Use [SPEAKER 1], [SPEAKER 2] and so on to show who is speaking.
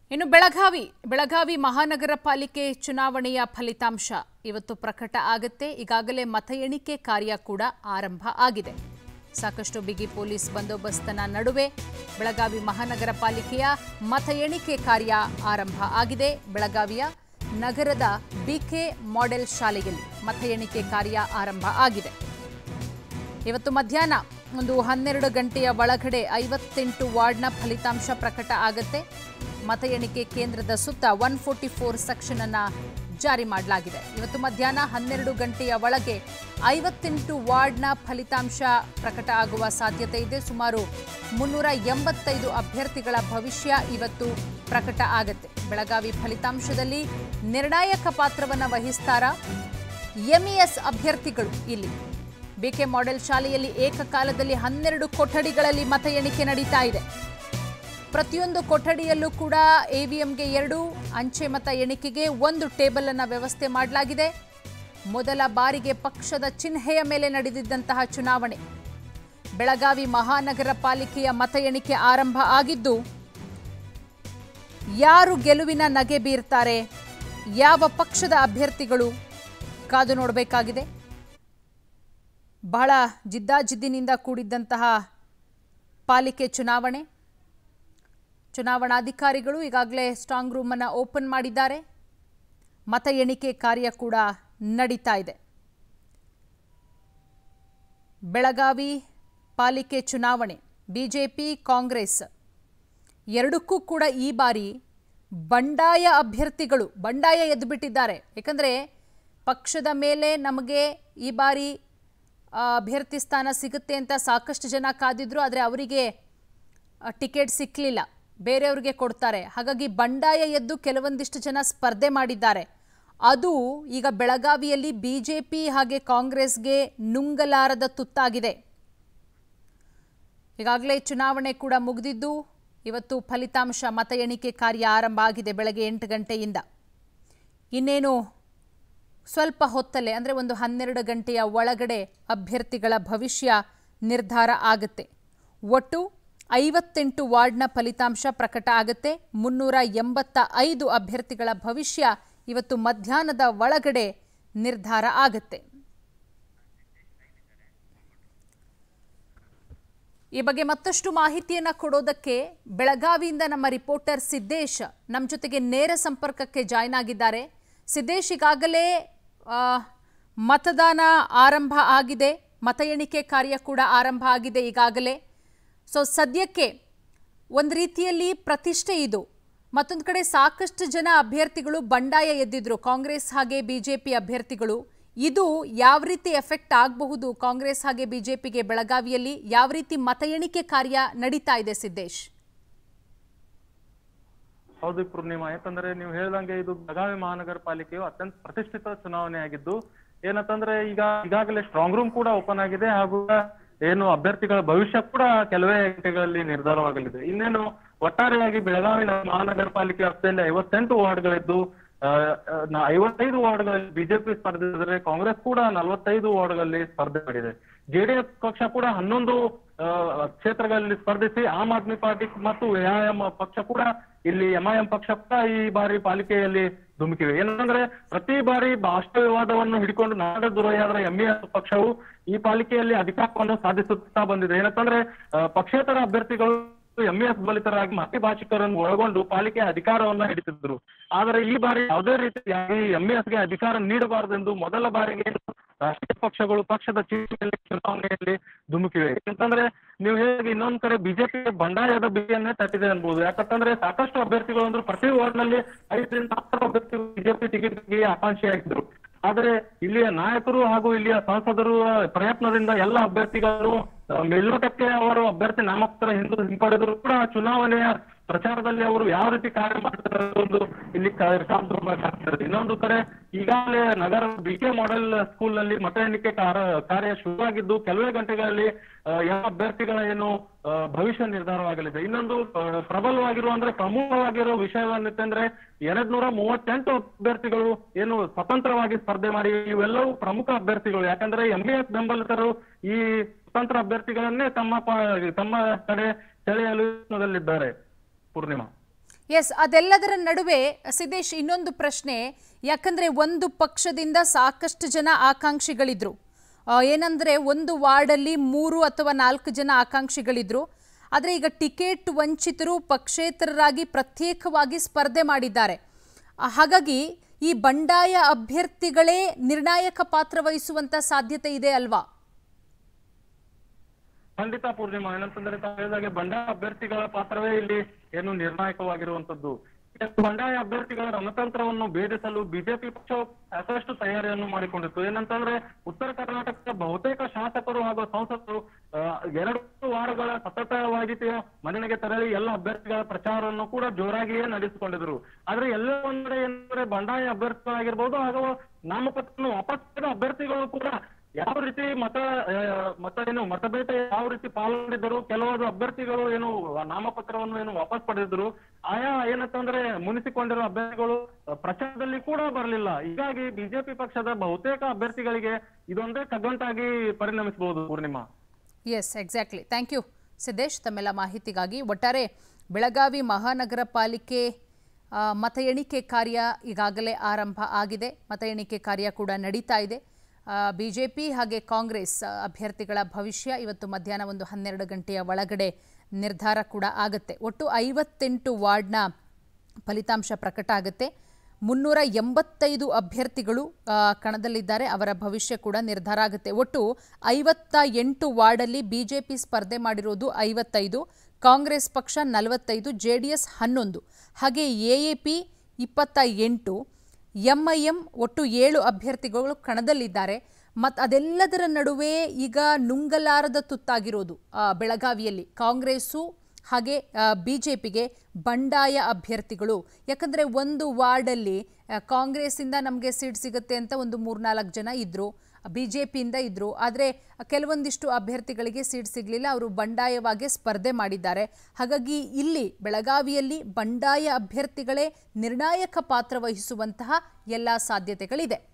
[SPEAKER 1] ಇನ್ನು ಬೆಳಗಾವಿ ಬೆಳಗಾವಿ ಮಹಾನಗರ ಪಾಲಿಕೆ ಚುನಾವಣೆಯ ಫಲಿತಾಂಶ ಇವತ್ತು ಪ್ರಕಟ ಆಗುತ್ತೆ ಈಗಾಗಲೇ ಮತ ಎಣಿಕೆ ಕಾರ್ಯ ಕೂಡ ಆರಂಭ ಆಗಿದೆ ಸಾಕಷ್ಟು ಬಿಗಿ ಪೊಲೀಸ್ ಬಂದೋಬಸ್ತನ ನಡುವೆ ಬೆಳಗಾವಿ ಮಹಾನಗರ ಪಾಲಿಕೆಯ ಮತ ಎಣಿಕೆ ಕಾರ್ಯ ಆರಂಭ ಆಗಿದೆ ಬೆಳಗಾವಿಯ ನಗರದ ಬಿಕೆ ಮಾಡೆಲ್ ಶಾಲೆಯಲ್ಲಿ ಮತ ಎಣಿಕೆ ಕಾರ್ಯ ಆರಂಭ ಆಗಿದೆ ಇವತ್ತು ಮಧ್ಯಾಹ್ನ ಒಂದು ಹನ್ನೆರಡು ಗಂಟೆಯ ಒಳಗಡೆ ಐವತ್ತೆಂಟು ವಾರ್ಡ್ನ ಫಲಿತಾಂಶ ಪ್ರಕಟ ಆಗುತ್ತೆ ಮತ ಎಣಿಕೆ ಕೇಂದ್ರದ ಸುತ್ತ ಒನ್ ಫೋರ್ಟಿ ಫೋರ್ ಸೆಕ್ಷನ್ ಅನ್ನ ಜಾರಿ ಮಾಡಲಾಗಿದೆ ಇವತ್ತು ಮಧ್ಯಾಹ್ನ ಹನ್ನೆರಡು ಗಂಟೆಯ ಒಳಗೆ ಐವತ್ತೆಂಟು ವಾರ್ಡ್ನ ಫಲಿತಾಂಶ ಪ್ರಕಟ ಆಗುವ ಸಾಧ್ಯತೆ ಇದೆ ಸುಮಾರು ಮುನ್ನೂರ ಎಂಬತ್ತೈದು ಅಭ್ಯರ್ಥಿಗಳ ಭವಿಷ್ಯ ಇವತ್ತು ಪ್ರಕಟ ಆಗುತ್ತೆ ಬೆಳಗಾವಿ ಫಲಿತಾಂಶದಲ್ಲಿ ನಿರ್ಣಾಯಕ ಪಾತ್ರವನ್ನು ವಹಿಸ್ತಾರ ಎಂಇಎಸ್ ಅಭ್ಯರ್ಥಿಗಳು ಇಲ್ಲಿ ಬಿಕೆ ಮಾಡೆಲ್ ಶಾಲೆಯಲ್ಲಿ ಏಕಕಾಲದಲ್ಲಿ ಹನ್ನೆರಡು ಕೊಠಡಿಗಳಲ್ಲಿ ಮತ ಎಣಿಕೆ ನಡೀತಾ ಇದೆ ಪ್ರತಿಯೊಂದು ಕೊಠಡಿಯಲ್ಲೂ ಕೂಡ ಎವಿಎಂಗೆ ಎರಡು ಅಂಚೆ ಮತ ಎಣಿಕೆಗೆ ಒಂದು ಟೇಬಲ್ ಅನ್ನ ವ್ಯವಸ್ಥೆ ಮಾಡಲಾಗಿದೆ ಮೊದಲ ಬಾರಿಗೆ ಪಕ್ಷದ ಚಿಹ್ನೆಯ ಮೇಲೆ ನಡೆದಿದ್ದಂತಹ ಚುನಾವಣೆ ಬೆಳಗಾವಿ ಮಹಾನಗರ ಪಾಲಿಕೆಯ ಮತ ಎಣಿಕೆ ಆರಂಭ ಆಗಿದ್ದು ಯಾರು ಗೆಲುವಿನ ನಗೆ ಬೀರ್ತಾರೆ ಯಾವ ಪಕ್ಷದ ಅಭ್ಯರ್ಥಿಗಳು ಕಾದು ನೋಡಬೇಕಾಗಿದೆ ಬಹಳ ಜಿದ್ದಾಜಿದ್ದಿನಿಂದ ಕೂಡಿದ್ದಂತಹ ಪಾಲಿಕೆ ಚುನಾವಣೆ ಚುನಾವಣಾಧಿಕಾರಿಗಳು ಈಗಾಗಲೇ ಸ್ಟ್ರಾಂಗ್ ರೂಮನ್ನು ಓಪನ್ ಮಾಡಿದ್ದಾರೆ ಮತ ಎಣಿಕೆ ಕಾರ್ಯ ಕೂಡ ನಡೀತಾ ಇದೆ ಬೆಳಗಾವಿ ಪಾಲಿಕೆ ಚುನಾವಣೆ ಬಿಜೆಪಿ ಕಾಂಗ್ರೆಸ್ ಎರಡಕ್ಕೂ ಕೂಡ ಈ ಬಾರಿ ಬಂಡಾಯ ಅಭ್ಯರ್ಥಿಗಳು ಬಂಡಾಯ ಎದ್ದುಬಿಟ್ಟಿದ್ದಾರೆ ಯಾಕಂದರೆ ಪಕ್ಷದ ಮೇಲೆ ನಮಗೆ ಈ ಬಾರಿ ಆ, ಅಭ್ಯರ್ಥಿ ಸ್ಥಾನ ಸಿಗುತ್ತೆ ಅಂತ ಸಾಕಷ್ಟು ಜನ ಕಾದಿದ್ರು ಆದರೆ ಅವರಿಗೆ ಟಿಕೆಟ್ ಸಿಕ್ಕಲಿಲ್ಲ ಬೇರೆಯವ್ರಿಗೆ ಕೊಡ್ತಾರೆ ಹಾಗಾಗಿ ಬಂಡಾಯ ಎದ್ದು ಕೆಲವೊಂದಿಷ್ಟು ಜನ ಸ್ಪರ್ಧೆ ಮಾಡಿದ್ದಾರೆ ಅದು ಈಗ ಬೆಳಗಾವಿಯಲ್ಲಿ ಬಿ ಜೆ ಪಿ ಹಾಗೆ ಕಾಂಗ್ರೆಸ್ಗೆ ನುಂಗಲಾರದ ತುತ್ತಾಗಿದೆ ಈಗಾಗಲೇ ಚುನಾವಣೆ ಕೂಡ ಮುಗಿದಿದ್ದು ಇವತ್ತು ಫಲಿತಾಂಶ ಮತ ಎಣಿಕೆ ಕಾರ್ಯ ಆರಂಭ ಆಗಿದೆ ಬೆಳಗ್ಗೆ ಎಂಟು ಗಂಟೆಯಿಂದ ಇನ್ನೇನು ಸ್ವಲ್ಪ ಹೊತ್ತಲ್ಲೇ ಅಂದರೆ ಒಂದು ಹನ್ನೆರಡು ಗಂಟೆಯ ಒಳಗಡೆ ಅಭ್ಯರ್ಥಿಗಳ ಭವಿಷ್ಯ ನಿರ್ಧಾರ ಆಗುತ್ತೆ ಒಟ್ಟು ಐವತ್ತೆಂಟು ವಾರ್ಡ್ನ ಫಲಿತಾಂಶ ಪ್ರಕಟ ಆಗುತ್ತೆ ಮುನ್ನೂರ ಎಂಬತ್ತ ಐದು ಅಭ್ಯರ್ಥಿಗಳ ಭವಿಷ್ಯ ಇವತ್ತು ಮಧ್ಯಾಹ್ನದ ಒಳಗಡೆ ನಿರ್ಧಾರ ಆಗುತ್ತೆ ಈ ಬಗ್ಗೆ ಮತ್ತಷ್ಟು ಮಾಹಿತಿಯನ್ನ ಕೊಡೋದಕ್ಕೆ ಬೆಳಗಾವಿಯಿಂದ ನಮ್ಮ ರಿಪೋರ್ಟರ್ ಸಿದ್ದೇಶ್ ನಮ್ಮ ಜೊತೆಗೆ ನೇರ ಸಂಪರ್ಕಕ್ಕೆ ಜಾಯ್ನ್ ಆಗಿದ್ದಾರೆ ಸಿದ್ದೇಶ್ ಈಗಾಗಲೇ ಆ, ಮತದಾನ ಆರಂಭ ಆಗಿದೆ ಮತ ಎಣಿಕೆ ಕಾರ್ಯ ಕೂಡ ಆರಂಭ ಆಗಿದೆ ಈಗಾಗಲೇ ಸೊ ಸದ್ಯಕ್ಕೆ ಒಂದು ರೀತಿಯಲ್ಲಿ ಪ್ರತಿಷ್ಠೆ ಇದು ಮತ್ತೊಂದು ಕಡೆ ಸಾಕಷ್ಟು ಜನ ಅಭ್ಯರ್ಥಿಗಳು ಬಂಡಾಯ ಎದ್ದಿದ್ರು ಕಾಂಗ್ರೆಸ್ ಹಾಗೆ ಬಿಜೆಪಿ ಅಭ್ಯರ್ಥಿಗಳು ಇದು ಯಾವ ರೀತಿ ಎಫೆಕ್ಟ್ ಆಗಬಹುದು ಕಾಂಗ್ರೆಸ್ ಹಾಗೆ ಬಿಜೆಪಿಗೆ ಬೆಳಗಾವಿಯಲ್ಲಿ ಯಾವ ರೀತಿ ಮತ ಎಣಿಕೆ ಕಾರ್ಯ ನಡೀತಾ ಇದೆ ಸಿದ್ದೇಶ್
[SPEAKER 2] ಹೌದು ಪೂರ್ಣಿಮಾ ಯಾಕಂದ್ರೆ ನೀವು ಹೇಳ್ದಂಗೆ ಇದು ಬೆಳಗಾವಿ ಮಹಾನಗರ ಪಾಲಿಕೆಯು ಅತ್ಯಂತ ಪ್ರತಿಷ್ಠಿತ ಚುನಾವಣೆ ಆಗಿದ್ದು ಏನಂತಂದ್ರೆ ಈಗ ಈಗಾಗಲೇ ಸ್ಟ್ರಾಂಗ್ ರೂಮ್ ಕೂಡ ಓಪನ್ ಆಗಿದೆ ಹಾಗೂ ಏನು ಅಭ್ಯರ್ಥಿಗಳ ಭವಿಷ್ಯ ಕೂಡ ಕೆಲವೇ ಗಂಟೆಗಳಲ್ಲಿ ನಿರ್ಧಾರವಾಗಲಿದೆ ಇನ್ನೇನು ಒಟ್ಟಾರೆಯಾಗಿ ಬೆಳಗಾವಿ ಮಹಾನಗರ ಪಾಲಿಕೆ ವ್ಯಾಪ್ತಿಯಲ್ಲಿ ಐವತ್ತೆಂಟು ವಾರ್ಡ್ಗಳಿದ್ದು ಆ, ಆ, ನ- ಐವತ್ತೈದು ವಾರ್ಡ್ಗಳಲ್ಲಿ ಬಿಜೆಪಿ ಸ್ಪರ್ಧಿಸಿದರೆ ಕಾಂಗ್ರೆಸ್ ಕೂಡ ನಲವತ್ತೈದು ವಾರ್ಡ್ಗಳಲ್ಲಿ ಸ್ಪರ್ಧೆ ಮಾಡಿದೆ ಜೆಡಿಎಸ್ ಪಕ್ಷ ಕೂಡ ಹನ್ನೊಂದು ಆ, ಕ್ಷೇತ್ರಗಳಲ್ಲಿ ಸ್ಪರ್ಧಿಸಿ ಆಮ್ ಆದ್ಮಿ ಪಾರ್ಟಿ ಮತ್ತು ಎಐಎಂ ಪಕ್ಷ ಕೂಡ ಇಲ್ಲಿ ಎಂಐಎಂ ಪಕ್ಷ ಕೂಡ ಈ ಬಾರಿ ಪಾಲಿಕೆಯಲ್ಲಿ ಧುಮುಕಿವೆ ಏನಂದ್ರೆ ಪ್ರತಿ ಬಾರಿ ಭಾಷಾ ವಿವಾದವನ್ನು ಹಿಡ್ಕೊಂಡು ನಾಡ ದುರಯಾದ ಎಂಇಎಸ್ ಪಕ್ಷವು ಈ ಪಾಲಿಕೆಯಲ್ಲಿ ಅಧಿಕಾರವನ್ನು ಸಾಧಿಸುತ್ತಾ ಬಂದಿದೆ ಏನಂತಂದ್ರೆ ಆ, ಪಕ್ಷೇತರ ಅಭ್ಯರ್ಥಿಗಳು ಎಂಇಎಸ್ ಬಲಿತರಾಗಿ ಮತ್ತೆ ಭಾಷಿಕರನ್ನು ಒಳಗೊಂಡು ಪಾಲಿಕೆ ಅಧಿಕಾರವನ್ನ ಹಿಡಿತಿದ್ರು ಆದರೆ ಈ ಬಾರಿ ಯಾವುದೇ ರೀತಿಯಾಗಿ ಎಂಇಎಸ್ಗೆ ಅಧಿಕಾರ ನೀಡಬಾರದೆಂದು ಮೊದಲ ಬಾರಿಗೆ ರಾಷ್ಟ್ರೀಯ ಪಕ್ಷಗಳು ಪಕ್ಷದ ಚೀಟಿಯಲ್ಲಿ ಚುನಾವಣೆಯಲ್ಲಿ ಧುಮುಕಿವೆ ಯಾಕಂತಂದ್ರೆ ನೀವು ಹೇಗೆ ಇನ್ನೊಂದ್ ಕಡೆ ಬಿಜೆಪಿ ಬಂಡಾಯದ ಬಿಗಿಯನ್ನೇ ತಟ್ಟಿದೆ ಅನ್ಬೋದು ಯಾಕಂತಂದ್ರೆ ಸಾಕಷ್ಟು ಅಭ್ಯರ್ಥಿಗಳು ಅಂದ್ರೆ ಪ್ರತಿ ವಾರ್ಡ್ನಲ್ಲಿ ಐದರಿಂದ ಹತ್ತು ಅಭ್ಯರ್ಥಿಗಳು ಬಿಜೆಪಿ ಟಿಕೆಟ್ಗೆ ಆಕಾಂಕ್ಷಿಯಾಗಿದ್ರು ಆದರೆ ಇಲ್ಲಿಯ ನಾಯಕರು ಹಾಗೂ ಇಲ್ಲಿಯ ಸಂಸದರು ಪ್ರಯತ್ನದಿಂದ ಎಲ್ಲ ಅಭ್ಯರ್ಥಿಗಳು ಆ, ಮೇಲ್ನೋಟಕ್ಕೆ ಅವರು ಅಭ್ಯರ್ಥಿ ನಾಮಪತ್ರ ಹಿಂದೆ ಹಿಂಪಡೆದ್ರು ಕೂಡ ಚುನಾವಣೆಯ ಪ್ರಚಾರದಲ್ಲಿ ಅವರು ಯಾವ ರೀತಿ ಕಾರ್ಯ ಮಾಡ್ತಾರೆ ಒಂದು ಇಲ್ಲಿ ಕಾಣ್ತಿರೋದು ಇನ್ನೊಂದು ಕಡೆ ಈಗಾಗಲೇ ನಗರ ಬಿ ಕೆ ಮಾಡೆಲ್ ಸ್ಕೂಲ್ ನಲ್ಲಿ ಮತ ಎಣಿಕೆ ಕಾರ- ಕಾರ್ಯ ಶುರುವಾಗಿದ್ದು ಕೆಲವೇ ಗಂಟೆಗಳಲ್ಲಿ ಆ, ಯಾವ ಅಭ್ಯರ್ಥಿಗಳ ಏನು ಆ, ಭವಿಷ್ಯ ನಿರ್ಧಾರವಾಗಲಿದೆ ಇನ್ನೊಂದು ಆ, ಪ್ರಬಲವಾಗಿರುವ ಅಂದ್ರೆ ಪ್ರಮುಖವಾಗಿರೋ ವಿಷಯವೇನಿತ್ತಂದ್ರೆ ಎರಡ್ ನೂರ ಮೂವತ್ತೆಂಟು ಅಭ್ಯರ್ಥಿಗಳು ಏನು ಸ್ವತಂತ್ರವಾಗಿ ಸ್ಪರ್ಧೆ ಮಾಡಿ ಇವೆಲ್ಲವೂ ಪ್ರಮುಖ ಅಭ್ಯರ್ಥಿಗಳು ಯಾಕಂದ್ರೆ ಎಂಇಎಸ್ ಬೆಂಬಲಿತರು ಈ ಸ್ವತಂತ್ರ ಅಭ್ಯರ್ಥಿಗಳನ್ನೇ ತಮ್ಮ ಪ- ತಮ್ಮ ಕಡೆ ಸೆಳೆಯಲು ಯತ್ನದಲ್ಲಿದ್ದಾರೆ ಪೂರ್ಣಿಮಾ
[SPEAKER 1] ಎಸ್ ಅದೆಲ್ಲದರ ನಡುವೆ ಸಿದ್ದೇಶ್ ಇನ್ನೊಂದು ಪ್ರಶ್ನೆ ಯಾಕಂದ್ರೆ ಒಂದು ಪಕ್ಷದಿಂದ ಸಾಕಷ್ಟು ಜನ ಆಕಾಂಕ್ಷಿಗಳಿದ್ರು ಆ, ಏನಂದ್ರೆ ಒಂದು ವಾರ್ಡಲ್ಲಿ ಮೂರು ಅಥವಾ ನಾಲ್ಕು ಜನ ಆಕಾಂಕ್ಷಿಗಳಿದ್ರು ಆದರೆ ಈಗ ಟಿಕೆಟ್ ವಂಚಿತರು ಪಕ್ಷೇತರರಾಗಿ ಪ್ರತ್ಯೇಕವಾಗಿ ಸ್ಪರ್ಧೆ ಮಾಡಿದ್ದಾರೆ ಆ, ಹಾಗಾಗಿ ಈ ಬಂಡಾಯ ಅಭ್ಯರ್ಥಿಗಳೇ ನಿರ್ಣಾಯಕ ಪಾತ್ರ ವಹಿಸುವಂತ ಸಾಧ್ಯತೆ ಇದೆ ಅಲ್ವಾ
[SPEAKER 2] ಖಂಡಿತ ಪೂರ್ಣಿಮಾ ಏನಂತಂದ್ರೆ ತಾವು ಹೇಳಿದಾಗೆ ಬಂಡಾಯ ಅಭ್ಯರ್ಥಿಗಳ ಪಾತ್ರವೇ ಇಲ್ಲಿ ಏನು ನಿರ್ಣಾಯಕವಾಗಿರುವಂತದ್ದು ಈ ಬಂಡಾಯ ಅಭ್ಯರ್ಥಿಗಳ ರಣತಂತ್ರವನ್ನು ಭೇದಿಸಲು ಬಿಜೆಪಿ ಪಕ್ಷ ಸಾಕಷ್ಟು ತಯಾರಿಯನ್ನು ಮಾಡಿಕೊಂಡಿತ್ತು ಏನಂತಂದ್ರೆ ಉತ್ತರ ಕರ್ನಾಟಕದ ಬಹುತೇಕ ಶಾಸಕರು ಹಾಗೂ ಸಂಸದರು ಆ, ಎರಡು ವಾರಗಳ ಸತತವಾಗಿ ತೆ- ಮನೆಗೆ ತೆರಳಿ ಎಲ್ಲ ಅಭ್ಯರ್ಥಿಗಳ ಪ್ರಚಾರವನ್ನು ಕೂಡ ಜೋರಾಗಿಯೇ ನಡೆಸಿಕೊಂಡಿದ್ರು ಆದ್ರೆ ಎಲ್ಲ ಒಂದ್ ಕಡೆ ಏನಂದ್ರೆ ಬಂಡಾಯ ಅಭ್ಯರ್ಥಿಗಳಾಗಿರ್ಬೋದು ಹಾಗೂ ನಾಮಪತ್ರವನ್ನು ವಾಪಸ್ ಪಡೆದ ಅಭ್ಯರ್ಥಿಗಳು ಕೂಡ ಯಾವ ರೀತಿ ಮತ ಆ, ಮತ ಏನು ಮತಬೇಟೆ ಯಾವ ರೀತಿ ಪಾಲ್ಗೊಂಡಿದ್ದರು ಕೆಲವಾರು ಅಭ್ಯರ್ಥಿಗಳು ಏನು ನಾಮಪತ್ರವನ್ನು ಏನು ವಾಪಸ್ ಪಡೆದಿದ್ರು ಆಯಾ ಏನಂತಂದ್ರೆ ಮುನಿಸಿಕೊಂಡಿರೋ ಅಭ್ಯರ್ಥಿಗಳು ಆ, ಪ್ರಚಾರದಲ್ಲಿ ಕೂಡ ಬರಲಿಲ್ಲ ಹೀಗಾಗಿ ಬಿಜೆಪಿ ಪಕ್ಷದ ಬಹುತೇಕ ಅಭ್ಯರ್ಥಿಗಳಿಗೆ ಇದೊಂದೇ ಕಗ್ಗಂಟಾಗಿ ಪರಿಣಮಿಸಬಹುದು Purnima
[SPEAKER 1] yes exactly thank you Siddesh ತಮ್ಮೆಲ್ಲ ಮಾಹಿತಿಗಾಗಿ ಒಟ್ಟಾರೆ ಬೆಳಗಾವಿ ಮಹಾನಗರ ಪಾಲಿಕೆ ಆ, ಮತ ಎಣಿಕೆ ಕಾರ್ಯ ಈಗಾಗಲೇ ಆರಂಭ ಆಗಿದೆ ಮತ ಎಣಿಕೆ ಕಾರ್ಯ ಕೂಡ ನಡೀತಾ ಇದೆ ಬಿ ಜೆ ಪಿ ಹಾಗೆ ಕಾಂಗ್ರೆಸ್ ಆ, ಅಭ್ಯರ್ಥಿಗಳ ಭವಿಷ್ಯ ಇವತ್ತು ಮಧ್ಯಾಹ್ನ ಒಂದು ಹನ್ನೆರಡು ಗಂಟೆಯ ಒಳಗಡೆ ನಿರ್ಧಾರ ಕೂಡ ಆಗುತ್ತೆ ಒಟ್ಟು ಐವತ್ತೆಂಟು ವಾರ್ಡ್ನ ಫಲಿತಾಂಶ ಪ್ರಕಟ ಆಗುತ್ತೆ ಮುನ್ನೂರ ಎಂಬತ್ತೈದು ಅಭ್ಯರ್ಥಿಗಳು ಆ, ಕಣದಲ್ಲಿದ್ದಾರೆ ಅವರ ಭವಿಷ್ಯ ಕೂಡ ನಿರ್ಧಾರ ಆಗುತ್ತೆ ಒಟ್ಟು ಐವತ್ತ ಎಂಟು ವಾರ್ಡಲ್ಲಿ ಬಿಜೆಪಿ ಸ್ಪರ್ಧೆ ಮಾಡಿರೋದು ಐವತ್ತೈದು ಕಾಂಗ್ರೆಸ್ ಪಕ್ಷ ನಲವತ್ತೈದು ಜೆ ಡಿ ಎಸ್ ಹನ್ನೊಂದು ಹಾಗೆ ಎ ಎ ಪಿ ಇಪ್ಪತ್ತ ಎಂಟು ಎಂ ಐ ಎಂ ಒಟ್ಟು ಏಳು ಅಭ್ಯರ್ಥಿಗಳು ಕಣದಲ್ಲಿದ್ದಾರೆ ಮತ್ತು ಅದೆಲ್ಲದರ ನಡುವೆ ಈಗ ನುಂಗಲಾರದ ತುತ್ತಾಗಿರೋದು ಆ, ಬೆಳಗಾವಿಯಲ್ಲಿ ಕಾಂಗ್ರೆಸ್ಸು ಹಾಗೆ ಬಿ ಜೆ ಪಿಗೆ ಬಂಡಾಯ ಅಭ್ಯರ್ಥಿಗಳು ಯಾಕಂದರೆ ಒಂದು ವಾರ್ಡಲ್ಲಿ ಆ, ಕಾಂಗ್ರೆಸ್ಸಿಂದ ನಮಗೆ ಸೀಟ್ ಸಿಗುತ್ತೆ ಅಂತ ಒಂದು ಮೂರ್ನಾಲ್ಕು ಜನ ಇದ್ದರು ಬಿ ಜೆ ಪಿಯಿಂದ ಇದ್ದರು ಆದರೆ ಕೆಲವೊಂದಿಷ್ಟು ಅಭ್ಯರ್ಥಿಗಳಿಗೆ ಸೀಟ್ ಸಿಗಲಿಲ್ಲ ಅವರು ಬಂಡಾಯವಾಗಿ ಸ್ಪರ್ಧೆ ಮಾಡಿದ್ದಾರೆ ಹಾಗಾಗಿ ಇಲ್ಲಿ ಬೆಳಗಾವಿಯಲ್ಲಿ ಬಂಡಾಯ ಅಭ್ಯರ್ಥಿಗಳೇ ನಿರ್ಣಾಯಕ ಪಾತ್ರ ವಹಿಸುವಂತಹ ಎಲ್ಲ ಸಾಧ್ಯತೆಗಳಿದೆ